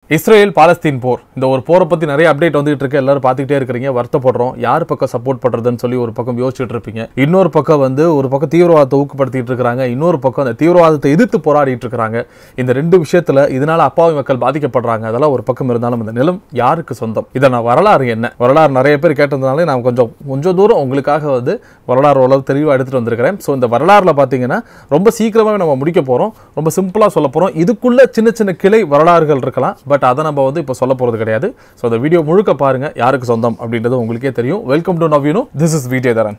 Israel Palestine போர் இந்த ஒரு போரை பத்தி நிறைய அப்டேட் வந்துட்டு இருக்கு எல்லாரும் பார்த்துக்கிட்டே இருக்கிறீங்க வருத்தப்படுறோம் யார் பக்கம் சப்போர்ட் பண்றதுன்னு சொல்லி ஒரு பக்கம் யோசிச்சுட்டு இருப்பீங்க இன்னொரு பக்கம் வந்து ஒரு பக்கம் தீவிரவாதத்தை ஊக்கப்படுத்திட்டு இருக்காங்க இன்னொரு பக்கம் அந்த தீவிரவாதத்தை எதிர்த்து போராடிட்டு இருக்காங்க இந்த ரெண்டு விஷயத்துல இதனால அப்பாவி மக்கள் பாதிக்கப்படுறாங்க அதெல்லாம் ஒரு பக்கம் இருந்தாலும் இந்த நிலம் யாருக்கு சொந்தம் இதை நான் வரலாறு என்ன வரலாறு நிறைய பேர் கேட்டதுனால நான் கொஞ்சம் கொஞ்சம் தூரம் உங்களுக்காக வந்து வரலாறு ஓரளவு தெளிவாக எடுத்துட்டு வந்திருக்கிறேன் ஸோ இந்த வரலாறுல பார்த்தீங்கன்னா ரொம்ப சீக்கிரமாவே நம்ம முடிக்க போறோம் ரொம்ப சிம்பிளா சொல்ல போறோம் இதுக்குள்ள சின்ன சின்ன கிளை வரலாறுகள் இருக்கலாம் பட் அதை நம்ம வந்து இப்போ சொல்ல போறது கிடையாது ஸோ இந்த வீடியோ முழுக்க பாருங்க யாருக்கு சொந்தம் அப்படின்றது உங்களுக்கே தெரியும் welcome to now you know this is Vijay Dharan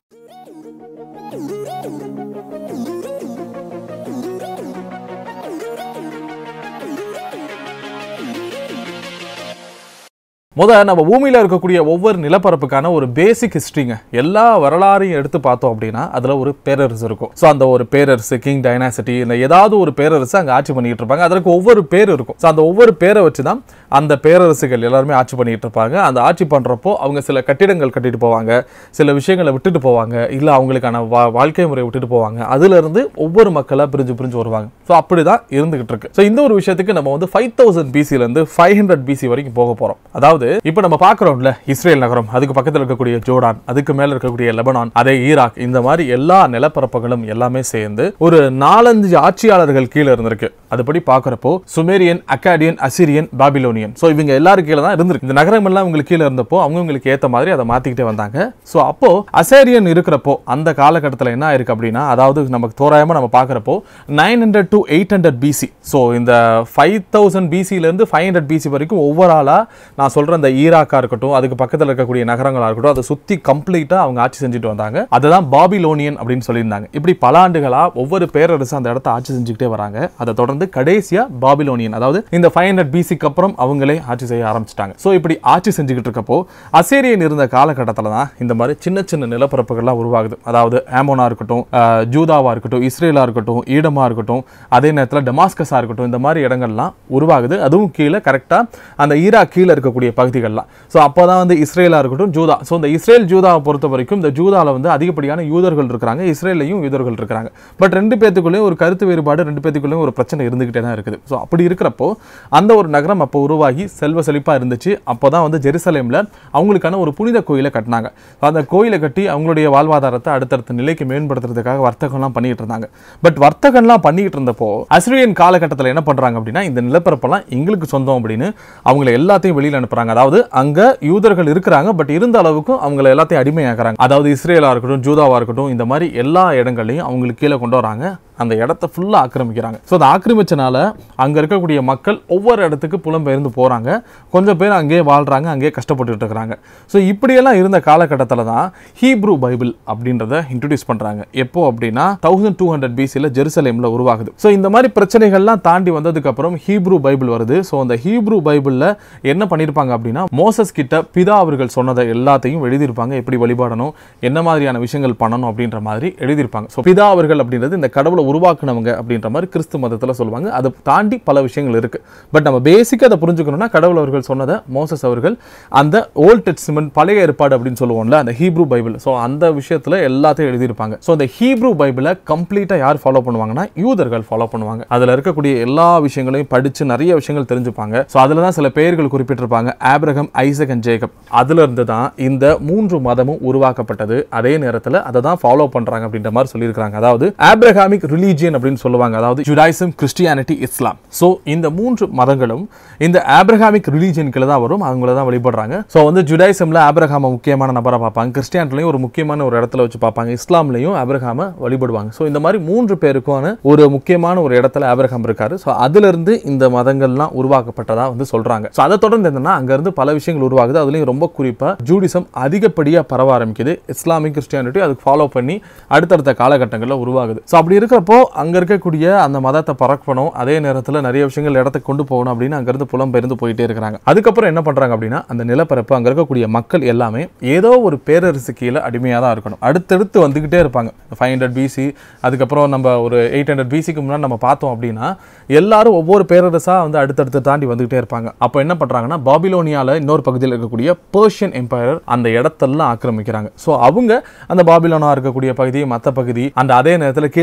முத நம்ம பூமியில இருக்கக்கூடிய ஒவ்வொரு நிலப்பரப்புக்கான ஒரு பேசிக் ஹிஸ்ட்ரிங்க எல்லா வரலாறையும் எடுத்து பார்த்தோம் அப்படின்னா அதுல ஒரு பேரரசு இருக்கும் ஸோ அந்த ஒரு பேரரசு கிங் டைனாசிட்டி இந்த ஏதாவது ஒரு பேரரசு அங்க ஆட்சி பண்ணிட்டு இருப்பாங்க அதற்கு ஒவ்வொரு பேர் இருக்கும் ஸோ அந்த ஒவ்வொரு பேரை வச்சு தான் அந்த பேரரசுகள் எல்லாருமே ஆட்சி பண்ணிட்டு இருப்பாங்க அந்த ஆட்சி பண்றப்போ அவங்க சில கட்டிடங்கள் கட்டிட்டு போவாங்க சில விஷயங்களை விட்டுட்டு போவாங்க இல்ல அவங்களுக்கான வா வாழ்க்கை முறையை விட்டுட்டு போவாங்க அதுல இருந்து ஒவ்வொரு மக்களா பிரிஞ்சு பிரிஞ்சு வருவாங்க ஸோ அப்படிதான் இருந்துகிட்டு இருக்கு ஸோ இந்த ஒரு விஷயத்துக்கு நம்ம வந்து ஃபைவ் தௌசண்ட் பிசில இருந்து ஃபைவ் ஹண்ட்ரட் பிசி வரைக்கும் போக போறோம் அதாவது இப்போ நம்ம பார்க்குறோம்ல இஸ்ரேல் நகரம் அதுக்கு பக்கத்தில் இருக்கக்கூடிய ஜோர்டான் அதுக்கு மேல இருக்கக்கூடிய லெபனான் அதே ஈராக் இந்த மாதிரி எல்லா நிலப்பரப்புகளும் எல்லாமே சேர்ந்து ஒரு நாலஞ்சு ஆட்சியாளர்கள் கீழே இருந்திருக்கு அதுபடி பார்க்குறப்போ Sumerian Akkadian Assyrian Babylonian so இவங்க எல்லாரும் கீழே தான் இருந்திருக்கு இந்த நகரம் எல்லாம் உங்களுக்கு கீழே இருந்தப்போ அவங்களுக்கு ஏற்ற மாதிரி அதை மாத்திக்கிட்டே வந்தாங்க ஸோ அப்போ அசேரியன் இருக்கிறப்போ அந்த காலகட்டத்தில் என்ன ஆயிருக்கு அப்படின்னா அதாவது நமக்கு தோராயமாக நம்ம பார்க்குறப்போ nine hundred to eight hundred BC so இந்த ஃபைவ் தௌசண்ட் பிசிலேருந்து ஃபைவ் ஹண்ட்ரட் பிசி வரைக்கும் ஓவராலாக நான் சொல்கிற இந்த ஈராக்கா இருக்கட்டும் அதுக்கு பக்கத்தில் இருக்கக்கூடிய நகரங்களாக இருக்கட்டும் அதை சுற்றி கம்ப்ளீட்டாக அவங்க ஆட்சி செஞ்சுட்டு வந்தாங்க அதுதான் பாபிலோனியன் அப்படின்னு சொல்லியிருந்தாங்க இப்படி பல ஆண்டுகளாக ஒவ்வொரு பேரரசு அந்த இடத்த ஆட்சி செஞ்சுக்கிட்டே வராங்க அதை தொடர்ந்து கடைசியா பாபிலோனியன் அதாவது இந்த ஃபைவ் ஹண்ட்ரட் பிசிக்கு அப்புறம் அவங்களே ஆட்சி செய்ய ஆரம்பிச்சிட்டாங்க ஸோ இப்படி ஆட்சி செஞ்சுக்கிட்டு இருக்கப்போ அசேரியன் இருந்த காலகட்டத்தில் தான் இந்த மாதிரி சின்ன சின்ன நிலப்பரப்புகள்லாம் உருவாகுது அதாவது ஆமோனா இருக்கட்டும் அஹ், ஜூதாவா இருக்கட்டும் இஸ்ரேலா இருக்கட்டும் ஈடமா இருக்கட்டும் அதே நேரத்தில் டெமாஸ்கஸா இருக்கட்டும் இந்த மாதிரி இடங்கள்லாம் உருவாகுது அதுவும் கீழே கரெக்டாக அந்த ஈராக் கீழே இருக்கக்கூடிய பகுதிகள்லாம் ஸோ அப்போ தான் வந்து இஸ்ரேலா இருக்கட்டும் ஜூதா ஸோ இந்த இஸ்ரேல் ஜூதாவை பொறுத்த வரைக்கும் இந்த ஜூதாவில் வந்து அதிகப்படியான யூதர்கள் இருக்கிறாங்க இஸ்ரேலையும் யூதர்கள் இருக்கிறாங்க பட் ரெண்டு பேத்துக்குள்ளேயும் ஒரு கருத்து வேறுபாடு ரெண்டு பேத்துக்குள்ளேயும் ஒரு பிரச்சனை இருந்துகிட்டே தான் இருக்குது ஸோ அப்படி இருக்கிறப்போ அந்த ஒரு நகரம் அப்போ உருவாகி செல்வ செழிப்பாக இருந்துச்சு அப்போ தான் வந்து ஜெருசலேமில் அவங்களுக்கான ஒரு புனித கோயிலை கட்டினாங்க அந்த கோயிலை கட்டி அவங்களுடைய வாழ்வாதாரத்தை அடுத்தடுத்த நிலைக்கு மேம்படுத்துறதுக்காக வர்த்தகம்லாம் பண்ணிட்டு இருந்தாங்க பட் வர்த்தகம்லாம் பண்ணிக்கிட்டு இருந்தப்போ அசிரியன் காலகட்டத்தில் என்ன பண்றாங்க அப்படின்னா இந்த நிலப்பரப்பெல்லாம் எங்களுக்கு சொந்தம் அப்படின்னு அவங்கள எல்லாத்தையும் வெளியில் அனுப்புறாங்க அதாவது அங்க யூதர்கள் இருக்கிறாங்க பட் இருந்த அளவுக்கும் அவங்கள எல்லாத்தையும் அடிமையாக்குறாங்க அதாவது இஸ்ரேலா இருக்கட்டும் ஜூதாவா இருக்கட்டும் இந்த மாதிரி எல்லா இடங்களையும் அவங்களுக்கு கீழே கொண்டு வராங்க அந்த இடத்த ஃபுல்லாக ஆக்கிரமிக்கிறாங்க ஸோ அதை ஆக்கிரமிச்சனால அங்கே இருக்கக்கூடிய மக்கள் ஒவ்வொரு இடத்துக்கு புலம்பெயர்ந்து போகிறாங்க கொஞ்சம் பேர் அங்கேயே வாழ்கிறாங்க அங்கேயே கஷ்டப்பட்டுட்டு இருக்கிறாங்க ஸோ இப்படியெல்லாம் இருந்த காலகட்டத்தில் தான் ஹீப்ரூ பைபிள் அப்படின்றத இன்ட்ரடியூஸ் பண்ணுறாங்க எப்போ அப்படின்னா தௌசண்ட் டூ ஹண்ட்ரட் பிசியில் ஜெருசலேமில் உருவாகுது ஸோ இந்த மாதிரி பிரச்சனைகள்லாம் தாண்டி வந்ததுக்கப்புறம் ஹீப்ரூ பைபிள் வருது ஸோ அந்த ஹீப்ரூ பைபிளில் என்ன பண்ணியிருப்பாங்க அப்படின்னா மோசஸ் கிட்ட பிதா அவர்கள் சொன்னதை எல்லாத்தையும் எழுதியிருப்பாங்க எப்படி வழிபாடணும் என்ன மாதிரியான விஷயங்கள் பண்ணணும் அப்படின்ற மாதிரி எழுதியிருப்பாங்க ஸோ பிதா அவர்கள் அப்படின்றது இந்த கடவுளை உருவாக்குனவங்க அப்படின்ற மாதிரி கிறிஸ்து மதத்தில் சொல்லுவாங்க அதை தாண்டி பல விஷயங்கள் இருக்கு பட் நம்ம பேசிக்காக அதை புரிஞ்சுக்கணும்னா கடவுள் அவர்கள் சொன்னதை மோசஸ் அவர்கள் அந்த ஓல்ட் டெஸ்ட்மெண்ட் பழைய ஏற்பாடு அப்படின்னு சொல்லுவோம்ல அந்த ஹீப்ரூ பைபிள் ஸோ அந்த விஷயத்தில் எல்லாத்தையும் எழுதியிருப்பாங்க ஸோ அந்த ஹீப்ரூ பைபிளை கம்ப்ளீட்டாக யார் ஃபாலோ பண்ணுவாங்கன்னா யூதர்கள் ஃபாலோ பண்ணுவாங்க அதில் இருக்கக்கூடிய எல்லா விஷயங்களையும் படித்து நிறைய விஷயங்கள் தெரிஞ்சுப்பாங்க ஸோ அதில் தான் சில பெயர்கள் குறிப்பிட்டிருப்பாங்க ஆப்ரகம் ஐசக் அண்ட் ஜேக்கப் அதுல இருந்து தான் இந்த மூன்று மதமும் உருவாக்கப்பட்டது அதே நேரத்தில் அதை தான் ஃபாலோ பண்றாங்க அப்படின்ற மாதிரி சொல்லியிருக்காங்க அதாவது ஆப்ரஹாமிக் ரிலீஜியன் அப்படின்னு சொல்லுவாங்க அதாவது ஜுடாயிசம் கிறிஸ்டியானிட்டி இஸ்லாம் ஸோ இந்த மூன்று மதங்களும் இந்த ஆப்ரஹாமிக் ரிலீஜியன் கீழே தான் வரும் அவங்கள தான் வழிபடுறாங்க ஸோ வந்து ஜுடாயிசம்ல ஆப்ரஹாம முக்கியமான நபரை பார்ப்பாங்க கிறிஸ்டியானிலையும் ஒரு முக்கியமான ஒரு இடத்துல வச்சு பார்ப்பாங்க இஸ்லாம்லையும் ஆப்ரஹாம வழிபடுவாங்க ஸோ இந்த மாதிரி மூன்று பேருக்கான ஒரு முக்கியமான ஒரு இடத்துல ஆப்ரஹாம் இருக்காரு ஸோ அதுல இருந்து இந்த மதங்கள்லாம் உருவாக்கப்பட்டதா வந்து சொல்றாங்க ஸோ அதை தொடர்ந்து என்னன்னா அங்க இருந்து பல விஷயங்கள் உருவாகுது அதுலயும் ரொம்ப குறிப்பா ஜூடிசம் அதிகப்படியா பரவ ஆரம்பிக்குது இஸ்லாமிக் கிறிஸ்டியானிட்டி அதுக்கு ஃபாலோ பண்ணி அடுத்தடுத்த காலகட்டங்களில் உருவாகுது ஸோ அப்படி இருக்கிறப்போ அங்க இருக்கக்கூடிய அந்த மதத்தை பறக்கணும் அதே நேரத்தில் நிறைய விஷயங்கள் இடத்துக்கு கொண்டு போகணும் அப்படின்னு அங்கிருந்து புலம்பெயர்ந்து போயிட்டே இருக்கிறாங்க அதுக்கப்புறம் என்ன பண்றாங்க அப்படின்னா அந்த நிலப்பரப்பு அங்க இருக்கக்கூடிய மக்கள் எல்லாமே ஏதோ ஒரு பேரரசு கீழே அடிமையாக தான் இருக்கணும் அடுத்தடுத்து வந்துகிட்டே இருப்பாங்க ஃபைவ் ஹண்ட்ரட் பிசி அதுக்கப்புறம் நம்ம ஒரு எயிட் ஹண்ட்ரட் பிசிக்கு முன்னாடி நம்ம பார்த்தோம் அப்படின்னா எல்லாரும் ஒவ்வொரு பேரரசா வந்து அடுத்தடுத்து தாண்டி வந்துகிட்டே இருப்பாங்க அப்போ என்ன பண்றாங்கன்னா பாபிலோனியால இன்னொரு பகுதியில் இருக்கக்கூடிய பர்ஷியன் எம்பையர் அந்த இடத்தெல்லாம் ஆக்கிரமிக்கிறாங்க ஸோ அவங்க அந்த பாபிலோனா இருக்கக்கூடிய பகுதி மற்ற பகுதி அந்த அதே நேரத்தில் கீழே இருக்கக்கூடிய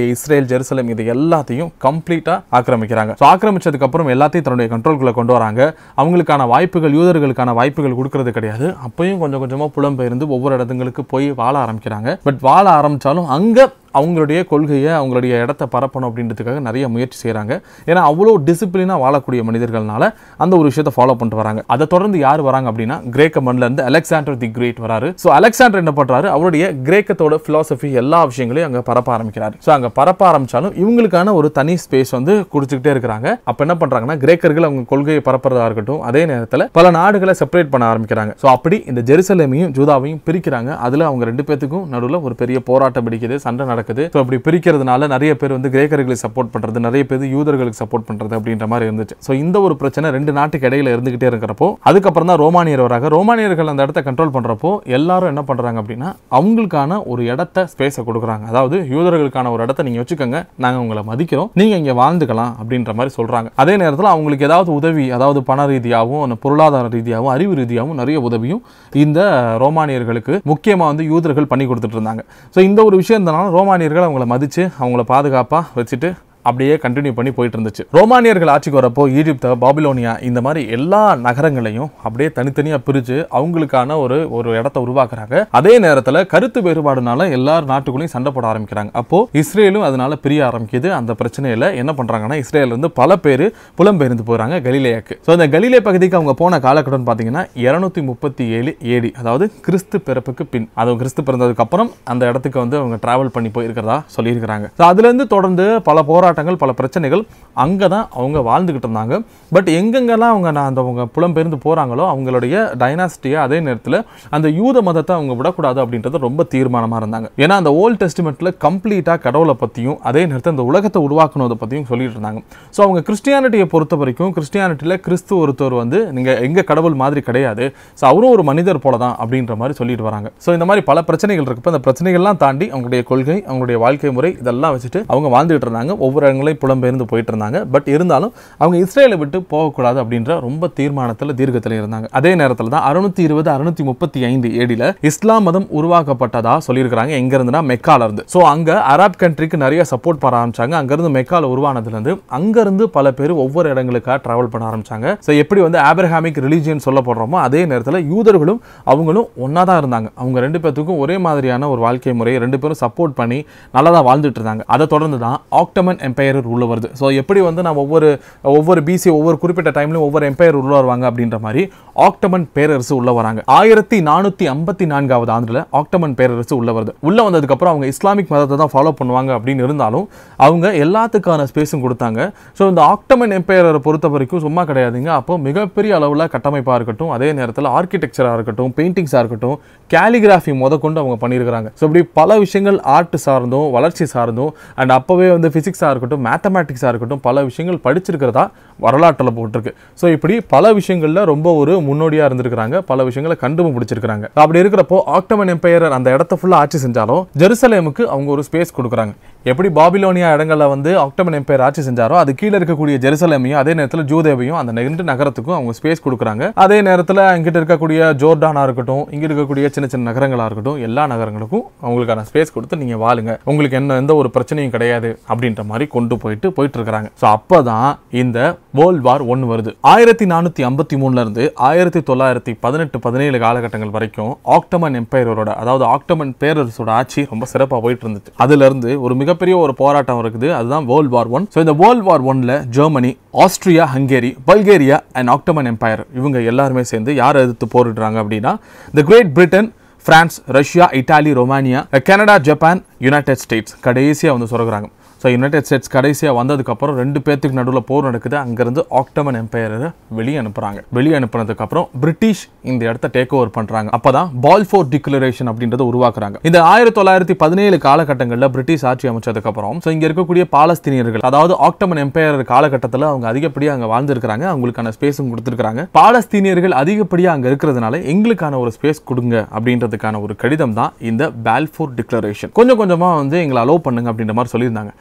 இஸ்ரேல் ஜெருசலம் இது எல்லாத்தையும் கம்ப்ளீட்டா ஆக்கிரமிக்கிறாங்க ஸோ ஆக்கிரமிச்சதுக்கு அப்புறம் எல்லாத்தையும் தன்னுடைய கண்ட்ரோல்குள்ள கொண்டு வராங்க அவங்களுக்கான வாய்ப்புகள் யூதர்களுக்கான வாய்ப்புகள் கொடுக்கறது கிடையாது அப்பயும் கொஞ்சம் கொஞ்சமா புலம்பெயர்ந்து ஒவ்வொரு இடத்துங்களுக்கு போய் வாழ ஆரம்பிக்கிறாங்க பட் வாழ ஆரம்பிச்சாலும் அங்க அவங்களுடைய கொள்கையை அவங்களுடைய இடத்த பரப்பணும் அப்படின்றதுக்காக நிறைய முயற்சி செய்கிறாங்க ஏன்னா அவ்வளோ டிசிப்ளினாக வாழக்கூடிய மனிதர்கள்னால அந்த ஒரு விஷயத்தை ஃபாலோ பண்ணிட்டு வராங்க அதை தொடர்ந்து யார் வராங்க அப்படின்னா கிரேக்க மண்ணில் இருந்து அலெக்சாண்டர் தி கிரேட் வராரு ஸோ அலெக்சாண்டர் என்ன பண்ணுறாரு அவருடைய கிரேக்கத்தோட ஃபிலாசபி எல்லா விஷயங்களையும் அங்கே பரப்ப ஆரம்பிக்கிறாரு ஸோ அங்கே பரப்ப ஆரம்பிச்சாலும் இவங்களுக்கான ஒரு தனி ஸ்பேஸ் வந்து கொடுத்துக்கிட்டே இருக்கிறாங்க அப்போ என்ன பண்ணுறாங்கன்னா கிரேக்கர்கள் அவங்க கொள்கையை பரப்புறதா இருக்கட்டும் அதே நேரத்தில் பல நாடுகளை செப்பரேட் பண்ண ஆரம்பிக்கிறாங்க ஸோ அப்படி இந்த ஜெருசலேமையும் ஜூதாவையும் பிரிக்கிறாங்க அதில் அவங்க ரெண்டு பேத்துக்கும் நடுவில் ஒரு பெரிய போராட்டம் பிடிக்குது சண்டை நடக்குது ஸோ அப்படி பிரிக்கிறதுனால நிறைய பேர் வந்து கிரேக்கர்களுக்கு சப்போர்ட் பண்றது நிறைய பேர் யூதர்களுக்கு சப்போர்ட் பண்றது அப்படின்ற மாதிரி இருந்துச்சு ஸோ இந்த ஒரு பிரச்சனை ரெண்டு நாட்டுக்கு இடையில இருந்துகிட்டே இருக்கிறப்போ அதுக்கப்புறம் தான் ரோமானியர் வராங்க ரோமானியர்கள் அந்த இடத்த கண்ட்ரோல் பண்றப்போ எல்லாரும் என்ன பண்றாங்க அப்படின்னா அவங்களுக்கான ஒரு இடத்த ஸ்பேஸை கொடுக்குறாங்க அதாவது யூதர்களுக்கான ஒரு இடத்த நீங்க வச்சுக்கோங்க நாங்க உங்களை மதிக்கிறோம் நீங்க இங்க வாழ்ந்துக்கலாம் அப்படின்ற மாதிரி சொல்றாங்க அதே நேரத்தில் அவங்களுக்கு ஏதாவது உதவி அதாவது பண ரீதியாகவும் பொருளாதார ரீதியாகவும் அறிவு ரீதியாகவும் நிறைய உதவியும் இந்த ரோமானியர்களுக்கு முக்கியமா வந்து யூதர்கள் பண்ணி கொடுத்துட்டு இருந்தாங்க ஸோ இந்த ஒரு விஷயம் இருந்தனால ரோமானியர்கள் அவங்கள மதிச்சு அவங்கள பாதுகாப்பா வச்சுட்டு அப்படியே கண்டினியூ பண்ணி போயிட்டு இருந்துச்சு ரோமானியர்கள் ஆட்சிக்கு வரப்போ ஈஜிப்து பாபிலோனியா இந்த மாதிரி எல்லா நகரங்களையும் அப்படியே தனித்தனியாக பிரித்து அவங்களுக்கான ஒரு ஒரு இடத்த உருவாக்குறாங்க அதே நேரத்தில் கருத்து வேறுபாடுனால எல்லார் நாட்டுக்குள்ளேயும் சண்டை போட ஆரம்பிக்கிறாங்க அப்போ இஸ்ரேலும் அதனால பிரிய ஆரம்பிக்குது அந்த பிரச்சனையில என்ன பண்றாங்கன்னா இஸ்ரேல்ல இருந்து பல பேர் புலம்பெயர்ந்து போறாங்க கலிலேயாக்கு ஸோ இந்த கலிலே பகுதிக்கு அவங்க போன காலகட்டம் பார்த்தீங்கன்னா இருநூத்தி முப்பத்தி ஏழு ஏடி அதாவது கிறிஸ்து பிறப்புக்கு பின் அது கிறிஸ்து பிறந்ததுக்கு அப்புறம் அந்த இடத்துக்கு வந்து அவங்க டிராவல் பண்ணி போயிருக்கிறதா சொல்லியிருக்கிறாங்க ஸோ அதுலேருந்து தொடர்ந்து பல போராட்டங்கள் பல பிரச்சனைகள் அங்கே தான் அவங்க வாழ்ந்துக்கிட்டு இருந்தாங்க பட் எங்கெங்கெல்லாம் அவங்க நான் அந்த அவங்க புலம்பெயர்ந்து போகிறாங்களோ அவங்களுடைய டைனாஸ்டியை அதே நேரத்தில் அந்த யூத மதத்தை அவங்க விடக்கூடாது அப்படின்றது ரொம்ப தீர்மானமாக இருந்தாங்க ஏன்னா அந்த ஓல்ட் டெஸ்டிமெண்ட்டில் கம்ப்ளீட்டாக கடவுளை பற்றியும் அதே நேரத்தில் அந்த உலகத்தை உருவாக்கணுதை பற்றியும் சொல்லிட்டு இருந்தாங்க ஸோ அவங்க கிறிஸ்டியானிட்டியை பொறுத்த வரைக்கும் கிறிஸ்டியானிட்டியில் கிறிஸ்து ஒருத்தர் வந்து நீங்கள் எங்கள் கடவுள் மாதிரி கிடையாது ஸோ அவரும் ஒரு மனிதர் போல தான் அப்படின்ற மாதிரி சொல்லிட்டு வராங்க ஸோ இந்த மாதிரி பல பிரச்சனைகள் இருக்கப்போ அந்த பிரச்சனைகள்லாம் தாண்டி அவங்களுடைய கொள்கை அவங்களுடைய வாழ்க்கை முறை இதெல்லாம் வச்சுட்டு அவங்க வாழ்ந்துகிட்டு இருந்தாங்க ஒவ்வொரு இடங்களையும் புலம்பெயர்ந்து போயிட்டு இருந்தாங்க பட் இருந்தாலும் அவங்க இஸ்ரேலை விட்டு போகக்கூடாது அப்படின்ற ரொம்ப தீர்மானத்தில் தீர்க்கத்தில் இருந்தாங்க அதே நேரத்தில் தான் அறுநூத்தி இருபது அறுநூத்தி முப்பத்தி ஐந்து ஏடியில் இஸ்லாம் மதம் உருவாக்கப்பட்டதா சொல்லியிருக்கிறாங்க எங்க இருந்துன்னா மெக்கால இருந்து ஸோ அங்க அரப் கண்ட்ரிக்கு நிறைய சப்போர்ட் பண்ண ஆரம்பிச்சாங்க அங்கிருந்து மெக்கால உருவானதுலேருந்து அங்கிருந்து பல பேர் ஒவ்வொரு இடங்களுக்காக டிராவல் பண்ண ஆரம்பிச்சாங்க ஸோ எப்படி வந்து ஆப்ரஹாமிக் ரிலீஜியன் சொல்லப்படுறோமோ அதே நேரத்தில் யூதர்களும் அவங்களும் ஒன்றா தான் இருந்தாங்க அவங்க ரெண்டு பேத்துக்கும் ஒரே மாதிரியான ஒரு வாழ்க்கை முறை ரெண்டு பேரும் சப்போர்ட் பண்ணி நல்லா தான் வாழ்ந்துட்டு இருந்தாங்க அதை தொடர்ந்து தான் ஆக்டமன் எம்பையர் உள்ள வருது ஸோ எப்படி வந்து நான் ஒவ்வொரு ஒவ்வொரு பிசி ஒவ்வொரு குறிப்பிட்ட டைம்லையும் ஒவ்வொரு எம்பையர் உள்ள வருவாங்க அப்படின்ற மாதிரி ஆக்டமன் பேரரசு உள்ள வராங்க ஆயிரத்தி நானூற்றி ஐம்பத்தி நான்காவது ஆண்டில் ஆக்டமன் பேரரசு உள்ள வருது உள்ள வந்ததுக்கப்புறம் அவங்க இஸ்லாமிக் மதத்தை தான் ஃபாலோ பண்ணுவாங்க அப்படின்னு இருந்தாலும் அவங்க எல்லாத்துக்கான ஸ்பேஸும் கொடுத்தாங்க ஸோ இந்த ஆக்டமன் எம்பையரை பொறுத்த வரைக்கும் சும்மா கிடையாதுங்க அப்போ மிகப்பெரிய அளவில் கட்டமைப்பாக இருக்கட்டும் அதே நேரத்தில் ஆர்கிடெக்சராக இருக்கட்டும் பெயிண்டிங்ஸாக இருக்கட்டும் கேலிகிராஃபி முதற்கொண்டு அவங்க பண்ணியிருக்கிறாங்க ஸோ இப்படி பல விஷயங்கள் ஆர்ட் சார்ந்தும் வளர்ச்சி சார்ந்தும் அண்ட் அப்போவே வந்து ஃபிசிக்ஸாக இருக்கட்டும் மேத்தமேட்டிக்ஸாக இருக்கட்டும் பல விஷயங்கள் படிச்சிருக்கிறதா வரலாற்றில் போட்டிருக்கு ஸோ இப்படி பல விஷயங்களில் ரொம்ப ஒரு முன்னோடியாக இருந்திருக்கிறாங்க பல விஷயங்களை கண்டுபிடிச்சிருக்கிறாங்க பிடிச்சிருக்கிறாங்க அப்படி இருக்கிறப்போ ஆக்டமன் எம்பையர் அந்த இடத்த ஃபுல்லாக ஆட்சி செஞ்சாலும் ஜெருசலேமுக்கு அவங்க ஒரு ஸ்பேஸ் கொடுக்குறாங்க எப்படி பாபிலோனியா இடங்கள்ல வந்து ஆக்டமன் எம்பையர் ஆட்சி செஞ்சாரோ அது கீழே இருக்கக்கூடிய ஜெருசலேமையும் அதே நேரத்தில் ஜூதேவையும் அந்த ரெண்டு நகரத்துக்கும் அவங்க ஸ்பேஸ் கொடுக்குறாங்க அதே நேரத்தில் இங்கிட்ட இருக்கக்கூடிய ஜோர்டானா இருக்கட்டும் இங்க இருக்கக்கூடிய சின்ன சின்ன நகரங்களா இருக்கட்டும் எல்லா நகரங்களுக்கும் அவங்களுக்கான ஸ்பேஸ் கொடுத்து நீங்க வாழுங்க உங்களுக்கு என்ன எந்த ஒரு பிரச்சனையும் கிடையாது அப்படின்ற மாதிரி கொண்டு போயிட்டு போயிட்டு இருக்காங்க ஸோ அப்பதான் இந்த வேர்ல்ட் வார் ஒன்று வருது ஆயிரத்தி நானூற்றி ஐம்பத்தி மூணுல இருந்து ஆயிரத்தி தொள்ளாயிரத்தி பதினெட்டு பதினேழு காலகட்டங்கள் வரைக்கும் ஆக்டமன் எம்பையரோட அதாவது ஆக்டமன் பேரரசோட ஆட்சி ரொம்ப சிறப்பாக போயிட்டு இருந்துச்சு அதுல இருந்து ஒரு மிகப்பெரிய ஒரு போராட்டம் இருக்குது அதுதான் வேர்ல்ட் வார் ஒன் ஸோ இந்த வேர்ல்ட் வார் ஒன்ல Germany Austria Hungary Bulgaria and Ottoman Empire இவங்க எல்லாருமே சேர்ந்து யார் எதிர்த்து போரிடுறாங்க அப்படின்னா the Great Britain France Russia Italy Romania Canada Japan United States கடைசியாக வந்து சொல்கிறாங்க ஸோ யுனைடெட் ஸ்டேட்ஸ் கடைசியாக வந்ததுக்கப்புறம் ரெண்டு பேர்த்துக்கு நடுவில் போர் நடக்குது அங்கேருந்து ஆக்டமன் எம்பையரை வெளியே அனுப்புகிறாங்க வெளியே அனுப்புனதுக்கப்புறம் பிரிட்டிஷ் இந்த இடத்த டேக் ஓவர் பண்ணுறாங்க அப்போ தான் பால் ஃபோர் டிக்ளரேஷன் அப்படின்றத உருவாக்குறாங்க இந்த ஆயிரத்தி தொள்ளாயிரத்தி பதினேழு காலகட்டங்களில் பிரிட்டிஷ் ஆட்சி அமைச்சதுக்கப்புறம் ஸோ இங்கே இருக்கக்கூடிய பாலஸ்தீனியர்கள் அதாவது ஆக்டமன் எம்பையர் காலகட்டத்தில் அவங்க அதிகப்படியாக அங்கே வாழ்ந்திருக்கிறாங்க அவங்களுக்கான ஸ்பேஸும் கொடுத்துருக்காங்க பாலஸ்தீனியர்கள் அதிகப்படியாக அங்கே இருக்கிறதுனால எங்களுக்கான ஒரு ஸ்பேஸ் கொடுங்க அப்படின்றதுக்கான ஒரு கடிதம் தான் இந்த பால்ஃபோர் டிக்ளரேஷன் கொஞ்சம் கொஞ்சமாக வந்து எங்களை அலோவ் பண்ணுங்க அப்படின்ற மாதிரி சொல்லியிருந்தாங்க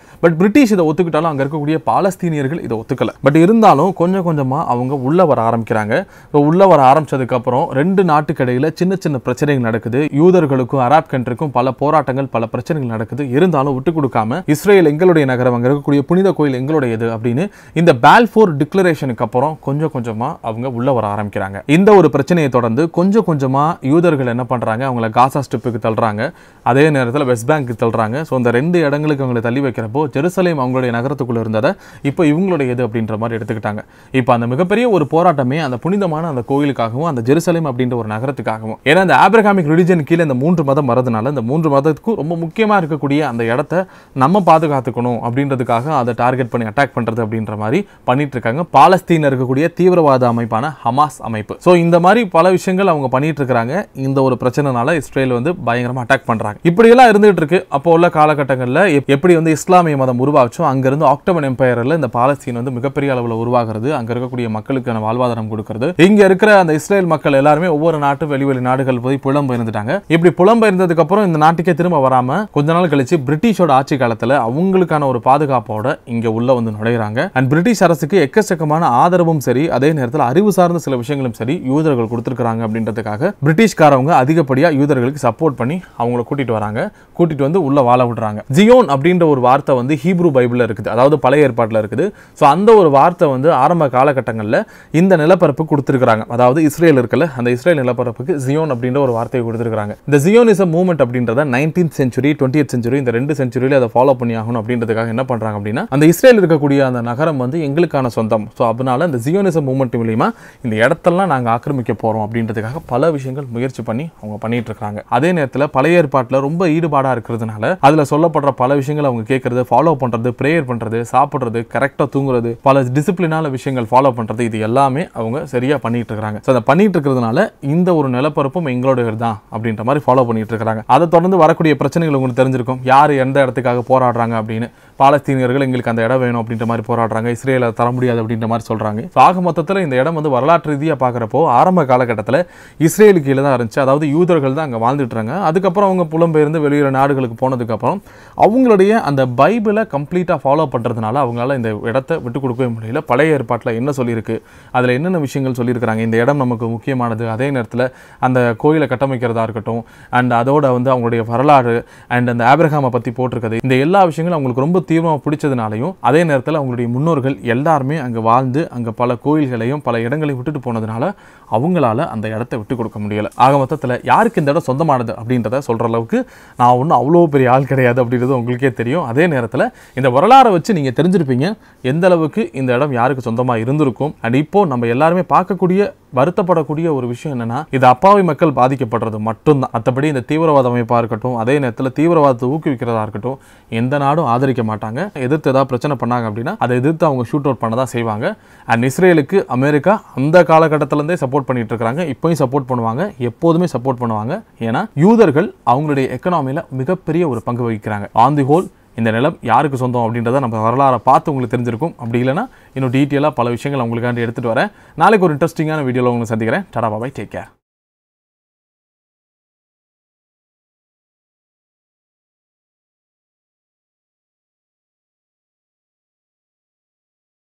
பட் பிரிட்டிஷ் இதை ஒத்துக்கிட்டாலும் அங்கே இருக்கக்கூடிய பாலஸ்தீனியர்கள் இதை ஒத்துக்கல பட் இருந்தாலும் கொஞ்சம் கொஞ்சமாக அவங்க உள்ள வர ஆரம்பிக்கிறாங்க ஸோ உள்ள வர ஆரம்பிச்சதுக்கப்புறம் ரெண்டு நாட்டுக்கு இடையில சின்ன சின்ன பிரச்சனைகள் நடக்குது யூதர்களுக்கும் அராப் கண்ட்ரிக்கும் பல போராட்டங்கள் பல பிரச்சனைகள் நடக்குது இருந்தாலும் விட்டு கொடுக்காம இஸ்ரேல் எங்களுடைய நகரம் அங்கே இருக்கக்கூடிய புனித கோயில் எங்களுடையது அப்படின்னு இந்த பால்ஃபோர் டிக்ளரேஷனுக்கு அப்புறம் கொஞ்சம் கொஞ்சமா அவங்க உள்ள வர ஆரம்பிக்கிறாங்க இந்த ஒரு பிரச்சனையை தொடர்ந்து கொஞ்சம் கொஞ்சமா யூதர்கள் என்ன பண்றாங்க அவங்கள காசா ஸ்ட்ரிப்புக்கு தள்ளுறாங்க அதே நேரத்தில் வெஸ்ட் பேங்க்கு தள்ளுறாங்க ஸோ இந்த ரெண்டு இடங்களுக்கு அவங்களை தள்ளி வைக்கிறப்போ ஜெருசலேம் அவங்களுடைய நகரத்துக்குள்ள இருந்ததை இப்போ இவங்களுடையது அப்படின்ற மாதிரி எடுத்துக்கிட்டாங்க இப்போ அந்த மிகப்பெரிய ஒரு போராட்டமே அந்த புனிதமான அந்த கோயிலுக்காகவும் அந்த ஜெருசலேம் அப்படின்ற ஒரு நகரத்துக்காகவும் ஏன்னா இந்த ஆப்ரகாமிக் ரிலிஜன் கீழே இந்த மூன்று மதம் வரதுனால இந்த மூன்று மதத்துக்கும் ரொம்ப முக்கியமாக இருக்கக்கூடிய அந்த இடத்த நம்ம பாதுகாத்துக்கணும் அப்படின்றதுக்காக அதை டார்கெட் பண்ணி அட்டாக் பண்றது அப்படின்ற மாதிரி பண்ணிட்டு இருக்காங்க பாலஸ்தீன இருக்கக்கூடிய தீவிரவாத அமைப்பான ஹமாஸ் அமைப்பு ஸோ இந்த மாதிரி பல விஷயங்கள் அவங்க பண்ணிட்டு இருக்காங்க இந்த ஒரு பிரச்சனைனால இஸ்ரேல் வந்து பயங்கரமா அட்டாக் பண்றாங்க இப்படியெல்லாம் இருந்துகிட்டு இருக்கு அப்போ உள்ள காலகட்டங்களில் எப்- எப்படி வந்து இஸ்லாமிய மதம் உருவாச்சோ அங்கிருந்து ஆக்டோபன் எம்பையர்ல இந்த பாலஸ்தீன் வந்து மிகப்பெரிய அளவில் உருவாகிறது அங்க இருக்கக்கூடிய மக்களுக்கான வாழ்வாதாரம் கொடுக்கிறது இங்க இருக்கிற அந்த இஸ்ரேல் மக்கள் எல்லாருமே ஒவ்வொரு நாட்டு வெளி வெளி நாடுகள் போய் புலம்பெயர்ந்துட்டாங்க இப்படி புலம்பெயர்ந்ததுக்கு அப்புறம் இந்த நாட்டுக்கே திரும்ப வராம கொஞ்ச நாள் கழிச்சு பிரிட்டிஷோட ஆட்சி காலத்துல அவங்களுக்கான ஒரு பாதுகாப்போட இங்க உள்ள வந்து நுழையிறாங்க அண்ட் பிரிட்டிஷ் அரசுக்கு எக்கச்சக்கமான ஆதரவும் சரி அதே நேரத்தில் அறிவு சார்ந்த சில விஷயங்களும் சரி யூதர்கள் கொடுத்துருக்காங்க அப்படின்றதுக்காக பிரிட்டிஷ்காரவங்க அதிகப்படியா யூதர்களுக்கு சப்போர்ட் பண்ணி அவங்கள கூட்டிட்டு வராங்க கூட்டிட்டு வந்து உள்ள வாழ விடுறாங்க ஜியோன் அப்படின்ற ஒரு வார்த்தை வந்து ஹீப்ரூ பைபிள்ல இருக்குது அதாவது பழைய ஏற்பாட்டில் இருக்குது ஸோ அந்த ஒரு வார்த்தை வந்து ஆரம்ப காலகட்டங்களில் இந்த நிலப்பரப்பு கொடுத்துருக்காங்க அதாவது இஸ்ரேல் இருக்குல்ல அந்த இஸ்ரேல் நிலப்பரப்புக்கு ஜியோன் அப்படின்ற ஒரு வார்த்தையை கொடுத்துருக்காங்க இந்த ஜியோனிசம் மூவ்மெண்ட் அப்படின்றத நைன்டீன்த் செஞ்சுரி டுவெண்ட்டி செஞ்சுரி இந்த ரெண்டு செஞ்சுரியில் அதை ஃபாலோ பண்ணி ஆகணும் அப்படின்றதுக்காக என்ன பண்றாங்க அப்படின்னா அந்த இஸ்ரேல் இருக்கக்கூடிய அந்த நகரம் வந்து எங்களுக்கான சொந்தம் ஸோ அதனால இந்த ஜியோனிசம் மூவ்மெண்ட் மூலியமா இந்த இடத்தெல்லாம் நாங்கள் ஆக்கிரமிக்க போறோம் அப்படின்றதுக்காக பல விஷயங்கள் முயற்சி பண்ணி அவங்க பண்ணிட்டு இருக்காங்க அதே நேரத்தில் பழைய ஏற்பாட்டில் ரொம்ப ஈடுபாடா இருக்கிறதுனால அதுல சொல்லப்படுற பல விஷயங்கள் அவங்க கேட்கறது ஃபாலோ பண்றது ப்ரேயர் பண்றது சாப்பிடுறது கரெக்டாக தூங்குறது பல டிசிப்ளினான விஷயங்கள் ஃபாலோ பண்றது இது எல்லாமே அவங்க சரியா பண்ணிட்டு இருக்காங்க ஸோ அதை பண்ணிட்டு இருக்கிறதுனால இந்த ஒரு நிலப்பரப்பும் எங்களோட தான் அப்படின்ற மாதிரி ஃபாலோ பண்ணிட்டு இருக்காங்க அதை தொடர்ந்து வரக்கூடிய பிரச்சனைகள் உங்களுக்கு தெரிஞ்சிருக்கும் யார் எந்த இடத்துக்காக போராடுறாங்க அப்படின்னு பாலஸ்தீனியர்கள் எங்களுக்கு அந்த இடம் வேணும் அப்படின்ற மாதிரி போராடுறாங்க இஸ்ரேலை தர முடியாது அப்படின்ற மாதிரி சொல்றாங்க So, ஆக மொத்தத்தில் இந்த இடம் வந்து வரலாற்று ரீதியாக பார்க்குறப்போ ஆரம்ப காலகட்டத்தில் இஸ்ரேலுக்கு கீழே தான் இருந்துச்சு அதாவது யூதர்கள் தான் அங்கே வாழ்ந்துட்டு இருக்காங்க அதுக்கப்புறம் அவங்க புலம்பெயர்ந்து வெளியிற நாடுகளுக்கு போனதுக்கப்புறம் அவங்களுடைய அந்த பைபிளை கம்ப்ளீட்டாக ஃபாலோ பண்ணுறதுனால அவங்களால இந்த இடத்த விட்டு கொடுக்கவே முடியல பழைய ஏற்பாட்டில் என்ன சொல்லியிருக்கு அதில் என்னென்ன விஷயங்கள் சொல்லியிருக்கிறாங்க இந்த இடம் நமக்கு முக்கியமானது அதே நேரத்தில் அந்த கோயிலை கட்டமைக்கிறதா இருக்கட்டும் அண்ட் அதோட வந்து அவங்களுடைய வரலாறு அண்ட் அந்த ஆபிரகாமை பற்றி போட்டிருக்கிறது இந்த எல்லா விஷயங்களும் அவங்களுக்கு ரொம்ப தீவிரமாக பிடிச்சதுனாலையும் அதே நேரத்தில் அவங்களுடைய முன்னோர்கள் எல்லாருமே அங்கே வாழ்ந்து அங்கே பல கோயில்களையும் பல இடங்களையும் விட்டுட்டு போனதுனால அவங்களால அந்த இடத்த விட்டு கொடுக்க முடியல ஆக மொத்தத்தில் யாருக்கு இந்த இடம் சொந்தமானது அப்படின்றத சொல்கிற அளவுக்கு நான் ஒன்றும் அவ்வளோ பெரிய ஆள் கிடையாது அப்படின்றது உங்களுக்கே தெரியும் அதே நேரத்தில் இந்த வரலாறை வச்சு நீங்கள் தெரிஞ்சிருப்பீங்க எந்த அளவுக்கு இந்த இடம் யாருக்கு சொந்தமாக இருந்திருக்கும் அண்ட் இப்போ நம்ம எல்லாருமே பார்க்கக்கூடிய வருத்தப்படக்கூடிய ஒரு விஷயம் என்னன்னா இது அப்பாவி மக்கள் பாதிக்கப்படுறது மட்டும்தான் மற்றபடி இந்த தீவிரவாத அமைப்பாக இருக்கட்டும் அதே நேரத்தில் தீவிரவாதத்தை ஊக்குவிக்கிறதா இருக்கட்டும் எந்த நாடும் ஆதரிக்க மாட்டாங்க எதிர்த்து ஏதாவது பிரச்சனை பண்ணாங்க அப்படின்னா அதை எதிர்த்து அவங்க ஷூட் அவுட் பண்ண தான் செய்வாங்க அண்ட் இஸ்ரேலுக்கு அமெரிக்கா அந்த காலகட்டத்திலேருந்தே சப்போர்ட் பண்ணிட்டு இருக்காங்க இப்போயும் சப்போர்ட் பண்ணுவாங்க எப்போதுமே சப்போர்ட் பண்ணுவாங்க ஏன்னா யூதர்கள் அவங்களுடைய எக்கனாமியில் மிகப்பெரிய ஒரு பங்கு வகிக்கிறாங்க ஆன் தி ஹோல் இந்த நிலம் யாருக்கு சொந்தம் அப்படின்றத நம்ம வரலாறை பார்த்து உங்களுக்கு தெரிஞ்சிருக்கும் அப்படி இல்லைன்னா இன்னும் டீட்டெயிலாக பல விஷயங்கள் உங்களுக்காண்டி எடுத்துகிட்டு வரேன் நாளைக்கு ஒரு இன்ட்ரெஸ்டிங்கான வீடியோவில் உங்களுக்கு சந்திக்கிறேன் டடா பாபாய் டேக் கேர்